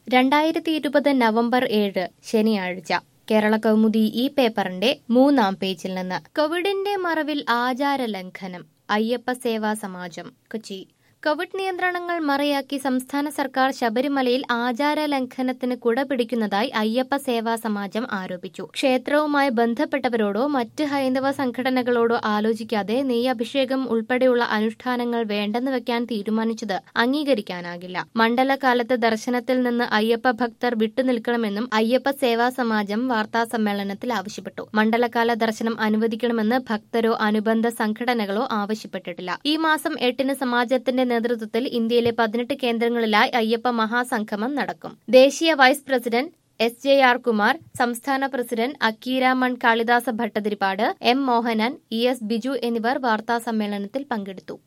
രണ്ടായിരത്തി ഇരുപത് നവംബർ ഏഴ് ശനിയാഴ്ച കേരള കൗമുദി ഈ പേപ്പറിന്റെ മൂന്നാം പേജിൽ നിന്ന് കോവിഡിന്റെ മറവിൽ ആചാര ലംഘനം അയ്യപ്പ സേവാ സമാജം കൊച്ചി കോവിഡ് നിയന്ത്രണങ്ങൾ മറയാക്കി സംസ്ഥാന സർക്കാർ ശബരിമലയിൽ ആചാര ലംഘനത്തിന് കുടപിടിക്കുന്നതായി അയ്യപ്പ സേവാ സമാജം ആരോപിച്ചു ക്ഷേത്രവുമായി ബന്ധപ്പെട്ടവരോടോ മറ്റ് ഹൈന്ദവ സംഘടനകളോടോ ആലോചിക്കാതെ നെയ്യഭിഷേകം ഉൾപ്പെടെയുള്ള അനുഷ്ഠാനങ്ങൾ വേണ്ടെന്ന് വെക്കാൻ തീരുമാനിച്ചത് അംഗീകരിക്കാനാകില്ല മണ്ഡലകാലത്ത് ദർശനത്തിൽ നിന്ന് അയ്യപ്പ ഭക്തർ വിട്ടുനിൽക്കണമെന്നും അയ്യപ്പ സേവാ സമാജം വാർത്താ സമ്മേളനത്തിൽ ആവശ്യപ്പെട്ടു മണ്ഡലകാല ദർശനം അനുവദിക്കണമെന്ന് ഭക്തരോ അനുബന്ധ സംഘടനകളോ ആവശ്യപ്പെട്ടിട്ടില്ല ഈ മാസം എട്ടിന് സമാജത്തിന്റെ നേതൃത്വത്തിൽ ഇന്ത്യയിലെ പതിനെട്ട് കേന്ദ്രങ്ങളിലായി അയ്യപ്പ മഹാസംഗമം നടക്കും ദേശീയ vice president S J R Kumar സംസ്ഥാന president Akkeeramon Kalidasa Bhattathiripad M Mohanan E S Biju എന്നിവർ വാർത്താ സമ്മേളനത്തിൽ പങ്കെടുത്തു